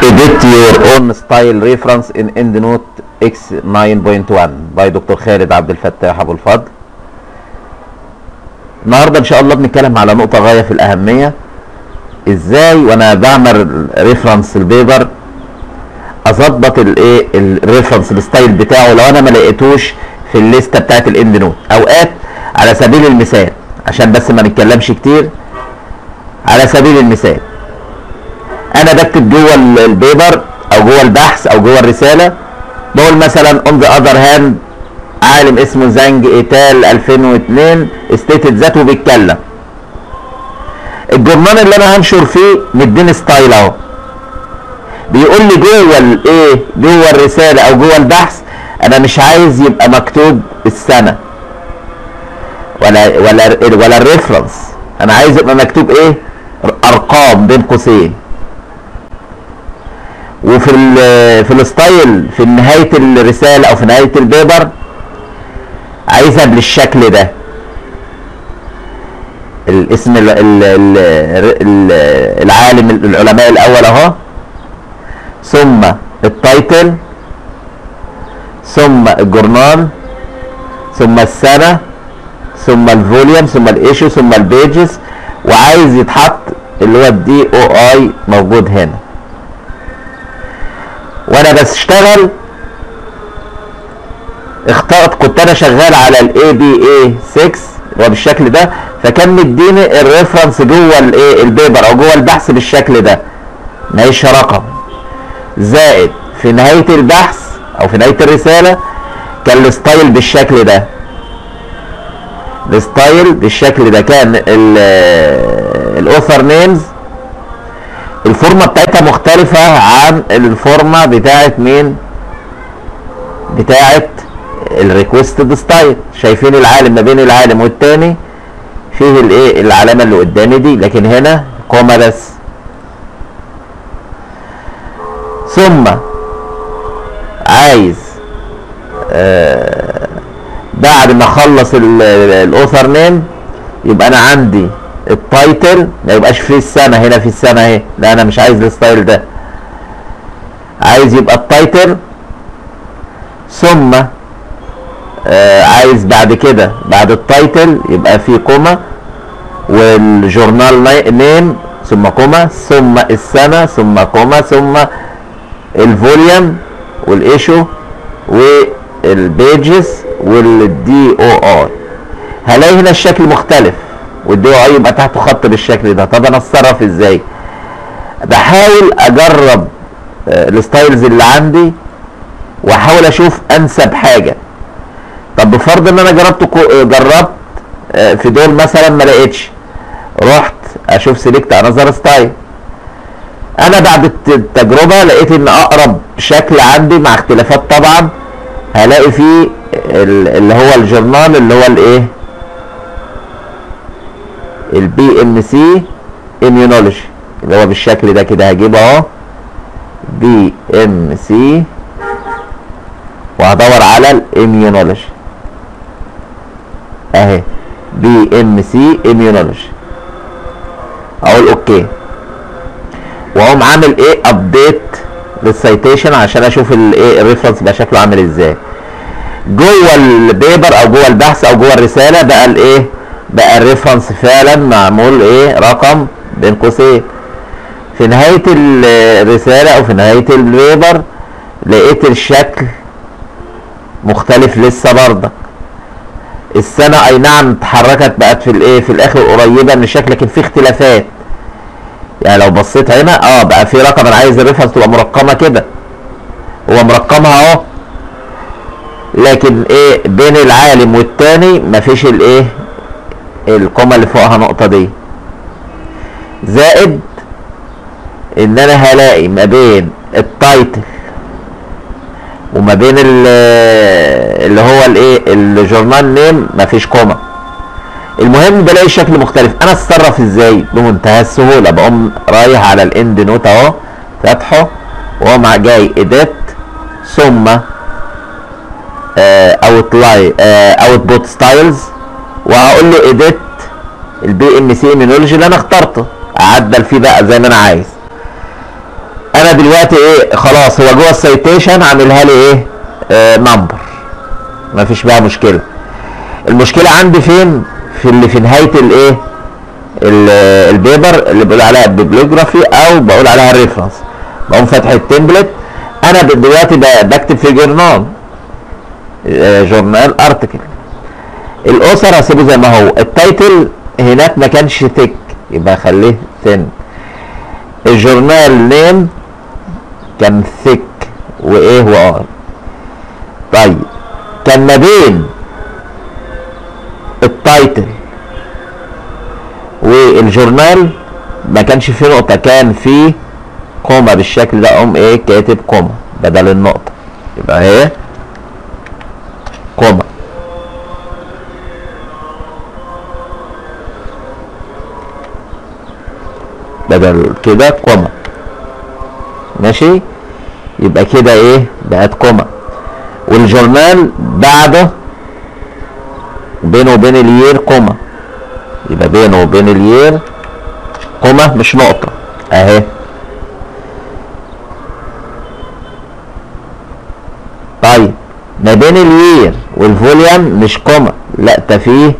edit your own style reference in EndNote X 9.1 باي دكتور خالد عبد الفتاح ابو الفضل النهارده ان شاء الله بنتكلم على نقطه غايه في الاهميه ازاي وانا بعمل ريفرنس البيبر اظبط الايه الريفرنس الستايل بتاعه لو انا ما لقيتوش في الليسته بتاعت الاند نوت اوقات على سبيل المثال عشان بس ما نتكلمش كتير على سبيل المثال انا بكتب جوه البيبر او جوه البحث او جوه الرساله بقول مثلا اون ذا اذر هاند عالم اسمه زانج ايتال 2002 استيتد ذاته بيتكلم الجورنال اللي انا هنشر فيه مديني ستايل اهو بيقول لي جوه الايه جوه الرساله او جوه البحث انا مش عايز يبقى مكتوب السنه ولا ولا ولا الريفرنس انا عايز يبقى مكتوب ايه ارقام بين قوسين وفي ال في الستايل في نهايه الرساله او في نهايه البيبر عايزها بالشكل ده الاسم ال ال ال ال العالم العلماء الاول اهو ثم التايتل ثم الجورنال ثم السنه ثم الفوليوم ثم الايشو ثم البيجز وعايز يتحط اللي هو الدي او اي موجود هنا وانا بشتغل اخترت كنت انا شغال على الاي بي اي 6 اللي هو بالشكل ده فكان مديني الريفرنس جوه الايه البيبر او جوه البحث بالشكل ده نعيش رقم زائد في نهايه البحث او في نهايه الرساله كان الستايل بالشكل ده الستايل بالشكل ده كان الاوثر نيمز الفورمه بتاعتها مختلفه عن الفورمه بتاعت مين بتاعت الريكوستد ستايل شايفين العالم ما بين العالم والتاني فيه الايه العلامه اللي قدامي دي لكن هنا كوما بس ثم عايز آه بعد ما اخلص الاوثر نيم يبقى انا عندي التايتل ما يبقاش فيه السنه هنا في السنه اهي لا انا مش عايز الستايل ده عايز يبقى التايتل ثم آه عايز بعد كده بعد التايتل يبقى في كوما والجورنال نيم ثم كوما ثم السنه ثم كوما ثم الفوليوم والايشو والبيجز والدي او اي هلاقي هنا الشكل مختلف والدي او اي يبقى تحته خط بالشكل ده طب انا اتصرف ازاي بحاول اجرب آه الستايلز اللي عندي واحاول اشوف انسب حاجه طب بفرض ان انا جربت جربت آه في دول مثلا ما لقيتش رحت اشوف سيلكت انذر ستايل انا بعد التجربه لقيت ان اقرب شكل عندي مع اختلافات طبعا هلاقي فيه اللي هو الجورنال اللي هو الايه البي ام سي اميونولوجي اللي هو بالشكل ده كده هجيبه اهو بي ام سي وهدور على الاميونولوجي اهي بي ام سي اميونولوجي اقول اوكي واقوم عامل ايه ابديت للسيتيشن عشان اشوف الايه الريفرنس بقى شكله عامل ازاي جوه البيبر او جوه البحث او جوه الرساله بقى الايه بقى الريفرنس فعلا معمول ايه رقم بين قوسين في نهايه الرساله او في نهايه البيبر لقيت الشكل مختلف لسه برضك السنه اي نعم اتحركت بقت في الايه في الاخر قريبه من الشكل لكن في اختلافات يعني لو بصيت هنا اه بقى في رقم انا عايز الريفرنس تبقى مرقمه كده هو مرقمها اهو لكن ايه بين العالم والتاني مفيش الايه القومه اللي فوقها نقطه دي زائد ان انا هلاقي ما بين التايتل وما بين اللي هو الايه الجورنال نيم مفيش كوما المهم بلاقي شكل مختلف انا اتصرف ازاي بمنتهى السهوله بقوم رايح على الاند نوت اهو فاتحه واقوم جاي اديت ثم اوت لاي اوت بوت ستايلز وهقول له اديت البي ام سي ايمينولوجي اللي انا اخترته اعدل فيه بقى زي ما انا عايز انا دلوقتي ايه خلاص هو جوه السيتيشن عاملها لي ايه آه نمبر مفيش بقى مشكله المشكله عندي فين في اللي في نهايه الايه ال- البيبر اللي بقول عليها بيبليوجرافي او بقول عليها الريفرنس بقوم فاتح التمبلت انا دلوقتي ب- بكتب في جورنال آه، جورنال ارتكل الاسر هسيبه زي ما هو التايتل هناك ما كانش تك يبقى خليه ثن الجورنال نيم كان ثيك وايه وار طيب كان ما بين التايتل والجورنال ما كانش فيه نقطة كان فيه كوما بالشكل ده اقوم ايه كاتب كوما بدل النقطة يبقى ايه كوما بدل كده كوما ماشي يبقى كده ايه بقت كوما والجورنال بعده بينه وبين اليير كوما يبقى بينه وبين اليير كوما مش نقطة اهي طيب ما بين اليير والفوليوم مش كوما لا ده فيه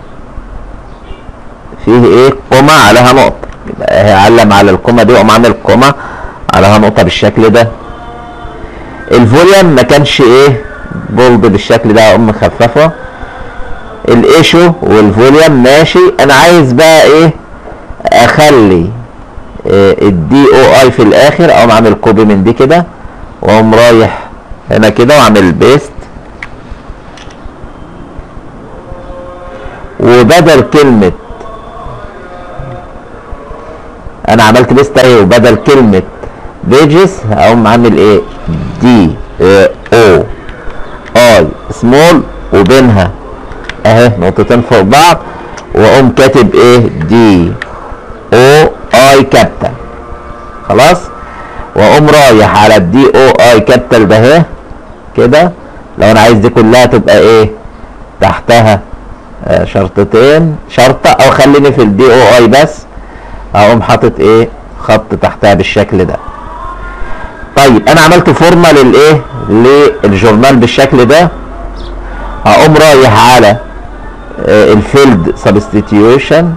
فيه ايه كوما عليها نقطة يبقى هي علم على الكوما دي وقام عامل كوما عليها نقطة بالشكل ده الفوليوم ما كانش ايه بولد بالشكل ده اقوم مخففه الايشو والفوليوم ماشي انا عايز بقى ايه اخلي الدي او اي في الاخر اقوم عامل كوبي من دي كده واقوم رايح هنا كده واعمل بيست وبدل كلمة انا عملت بيست اهي وبدل كلمة بيجز هقوم عامل ايه دي او اي سمول وبينها اهي نقطتين فوق بعض واقوم كاتب ايه دي او اي كابيتال خلاص واقوم رايح على الدي او اي كابيتال ده اهي كده لو انا عايز دي كلها تبقى ايه تحتها آه شرطتين شرطة او خليني في الدي او اي بس هقوم حاطط ايه خط تحتها بالشكل ده طيب انا عملت فورمه للايه للجورنال بالشكل ده هقوم رايح على آه، الفيلد سبستيتيوشن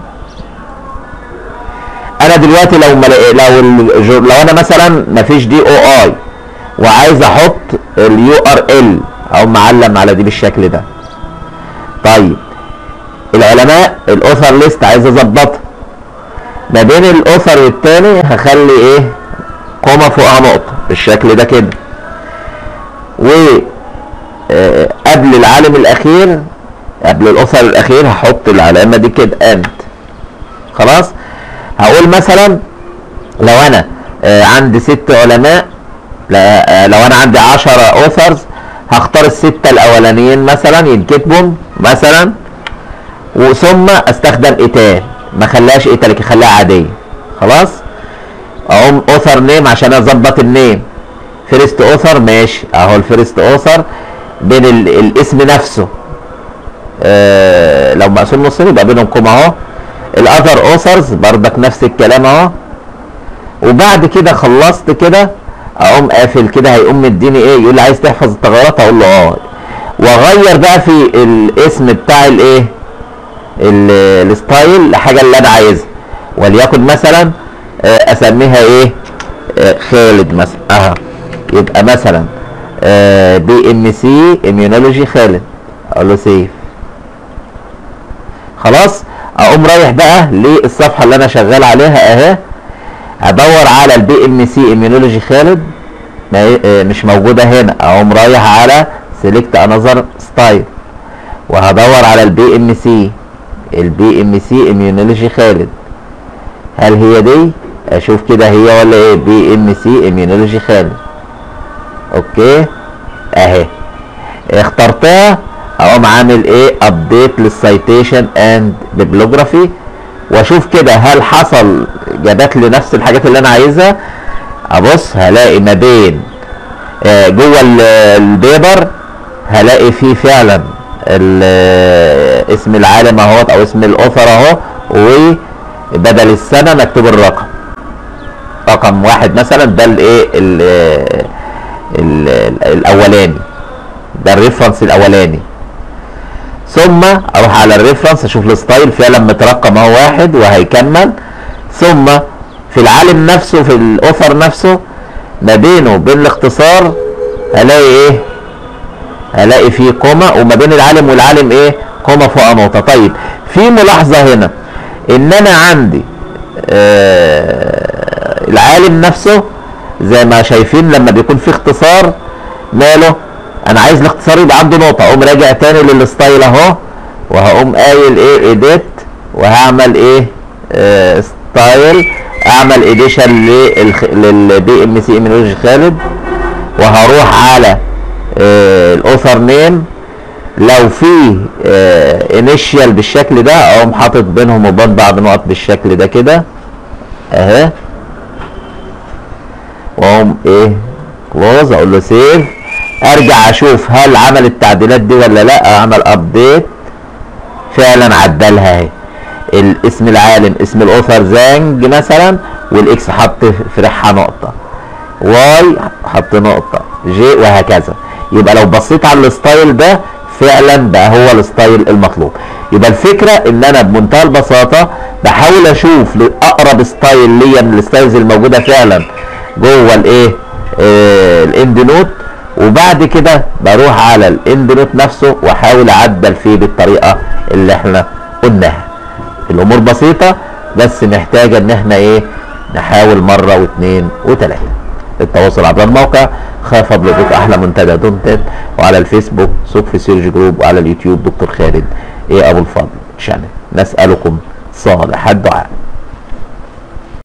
انا دلوقتي لو مل... لو الجور... لو انا مثلا مفيش دي او اي وعايز احط اليو ار ال او معلم على دي بالشكل ده طيب العلماء الاوثر ليست عايز اظبطها ما بين الاوثر والتاني هخلي ايه كوما فوقها نقطة بالشكل ده كده و آه، قبل العالم الاخير قبل الاوثر الاخير هحط العلامة دي كده اند خلاص هقول مثلا لو انا آه، عندي ست علماء لا- آه، لو انا عندي عشرة اوثرز هختار الستة الاولانيين مثلا ينكتبهم مثلا وثم استخدم ايتال ما خليهاش ايتاليك خليها عادية خلاص اقوم اوثر نيم عشان اظبط النيم فيرست اوثر ماشي اهو الفيرست اوثر بين ال- الاسم نفسه آه لو مقسوم نصين يبقى بينهم كوما اهو الاذر اوثرز بردك نفس الكلام اهو وبعد كده خلصت كده اقوم قافل كده هيقوم مديني ايه يقول لي عايز تحفظ التغيرات اقول له اه واغير بقى في الاسم بتاع الايه ال- الستايل الحاجه اللي انا عايزها وليكن مثلا آه، اسميها ايه آه، خالد مثلا اها يبقى مثلا بي ام سي اميونولوجي خالد اقول له سيف خلاص اقوم رايح بقى للصفحه اللي انا شغال عليها اهي ادور على البي ام سي اميونولوجي خالد ما هي- آه، مش موجوده هنا اقوم رايح على سيلكت انذر ستايل وهدور على البي ام سي البي ام سي اميونولوجي خالد هل هي دي اشوف كده هي ولا ايه بي ام سي اميونولوجي خالد اوكي اهي اخترتها اقوم عامل ايه ابديت للسيتيشن اند بيبلوجرافي واشوف كده هل حصل جابت لي نفس الحاجات اللي انا عايزها ابص هلاقي ما بين آه، جوه ال- البيبر هلاقي فيه فعلا ال- اسم العالم اهوت او اسم الاوثر اهو وبدل السنه مكتوب الرقم رقم واحد مثلا ده الايه ال- ال- الاولاني ده الريفرنس الاولاني ثم اروح على الريفرنس اشوف الستايل فعلا مترقم اهو واحد وهيكمل ثم في العالم نفسه في الاوثر نفسه ما بينه وبين الاختصار هلاقي ايه هلاقي فيه كوما وما بين العالم والعالم ايه كوما فوق نقطه طيب في ملاحظه هنا ان انا عندي آه العالم نفسه زي ما شايفين لما بيكون في اختصار ماله انا عايز الاختصار يبقى عنده نقطه اقوم راجع تاني للستايل اهو وهقوم قايل ايه ايديت وهعمل ايه آه ستايل اعمل اديشن للبي ام سي ايميولوجي خالد وهروح على آه الاوثر نيم لو في انيشيال بالشكل ده اقوم حاطط بينهم وبين بعض نقط بالشكل ده كده اهي واقوم ايه كلوز اقول له سيف ارجع اشوف هل عمل التعديلات دي ولا لا اعمل ابديت فعلا عدلها اهي الاسم العالم اسم الاوثر زانج مثلا والاكس حط في ريحها نقطه واي حط نقطه جي وهكذا يبقى لو بصيت على الستايل ده فعلا بقى هو الستايل المطلوب يبقى الفكره ان انا بمنتهى البساطه بحاول اشوف اقرب ستايل ليا من الستايلز الموجوده فعلا جوه الايه آه الاند نوت وبعد كده بروح على الاند نوت نفسه واحاول اعدل فيه بالطريقه اللي احنا قلناها الامور بسيطه بس محتاجه ان احنا ايه نحاول مره واثنين وثلاثه التواصل عبر الموقع خاف فضلك احلى منتدى دونتت وعلى الفيسبوك سوق في سيرج جروب وعلى اليوتيوب دكتور خالد ايه ابو الفضل شانل نسالكم صالح الدعاء